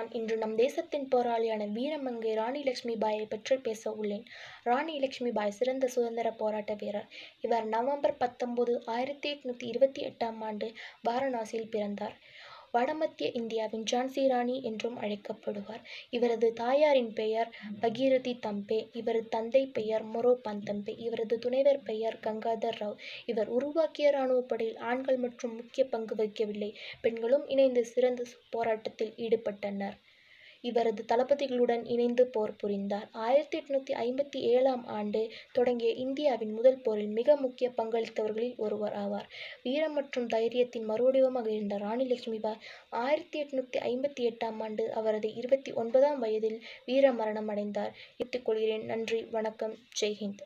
நான் இன்று நம் தேசத்தின் போராளியான வீரமங்கை ராணி லட்சுமிபாயை பற்றி பேச உள்ளேன் ராணி லட்சுமிபாய் சிறந்த சுதந்திர போராட்ட வீரர் இவர் நவம்பர் பத்தொன்பது ஆயிரத்தி எட்நூத்தி இருபத்தி எட்டாம் ஆண்டு வாரணாசியில் பிறந்தார் வடமத்திய இந்தியாவின் ஜான்சி ராணி என்றும் அழைக்கப்படுவார் இவரது தாயாரின் பெயர் பகீரதி தம்பே இவரது தந்தை பெயர் மொரோ பந்தம்பே இவரது துணைவர் பெயர் கங்காதர் ராவ் இவர் உருவாக்கிய இராணுவ படையில் ஆண்கள் மற்றும் முக்கிய பங்கு வகிக்கவில்லை பெண்களும் இணைந்து சிறந்த போராட்டத்தில் ஈடுபட்டனர் இவரது தளபதிகளுடன் இணைந்து போர் புரிந்தார் ஆயிரத்தி எட்நூத்தி ஐம்பத்தி ஏழாம் ஆண்டு தொடங்கிய இந்தியாவின் முதல் போரில் மிக முக்கிய பங்களித்தவர்களில் ஒருவர் ஆவார் வீரம் மற்றும் தைரியத்தின் மறுவடிவமாக இருந்த ராணி லட்சுமிபாய் ஆயிரத்தி எட்நூத்தி ஐம்பத்தி எட்டாம் ஆண்டு அவரது இருபத்தி ஒன்பதாம் வயதில் வீர மரணம் அடைந்தார் இட்டுக்கொள்கிறேன் நன்றி வணக்கம் ஜெய்ஹிந்த்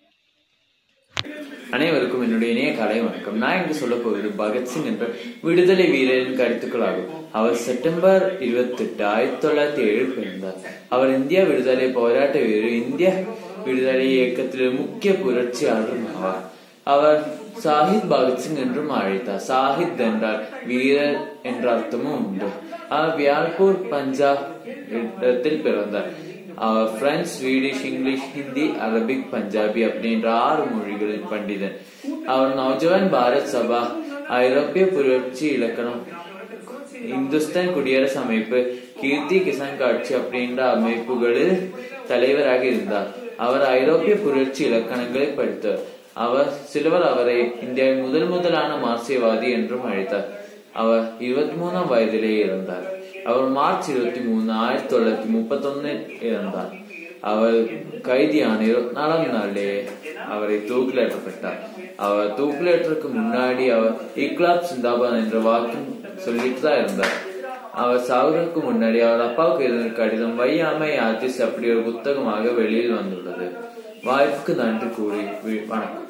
அனைவருக்கும் என்னுடைய இணைய காலை வணக்கம் நான் இங்கு சொல்ல போவது பகத்சிங் என்ற விடுதலை வீரரின் கருத்துக்களாகும் அவர் செப்டம்பர் இருபத்தி எட்டு ஆயிரத்தி தொள்ளாயிரத்தி ஏழில் பிறந்தார் அவர் இந்திய விடுதலை போராட்ட வீரர் இந்திய விடுதலை இயக்கத்தில் முக்கிய புரட்சியாளரும் ஆவார் அவர் சாஹித் பகத்சிங் என்றும் அழைத்தார் சாஹித் என்றால் வீரர் என்ற அர்த்தமும் உண்டு அவர் வியால்பூர் பஞ்சாப் இடத்தில் பிறந்தார் அவர் French Swedish English Hindi Arabic Punjabi அப்படின்ற ஆறு மொழிகளில் பண்டிதன் அவர் நவஜவான் பாரத் சபா ஐரோப்பிய புரட்சி இலக்கணம் இந்துஸ்தான் குடியரசு அமைப்பு கீர்த்தி கிசான் காட்சி அப்படின்ற அமைப்புகளில் தலைவராக இருந்தார் அவர் ஐரோப்பிய புரட்சி இலக்கணங்களை படித்தார் அவர் சிலவர் அவரை இந்தியாவின் முதல் முதலான மார்க்சியவாதி என்றும் அழைத்தார் அவர் இருபத்தி மூணாம் வயதிலேயே இருந்தார் அவர் மார்ச் இருபத்தி மூணு ஆயிரத்தி தொள்ளாயிரத்தி முப்பத்தி ஒன்னில் இறந்தார் அவர் கைதியான இருபத்தி நாலாம் நாளே அவரை தூக்கிலேற்றப்பட்டார் அவர் தூக்கிலேற்றதுக்கு முன்னாடி அவர் இக்லாப் சிந்தாபாத் என்ற வாக்கு சொல்லிட்டு தான் இருந்தார் அவர் சாகுறதுக்கு முன்னாடி அவர் அப்பாவுக்கு எழுதின கடிதம் வையாமை ஆர்டிஸ்ட் அப்படி ஒரு புத்தகமாக வெளியில் வந்துள்ளது வாய்ப்புக்கு நன்றி கூறி வணக்கம்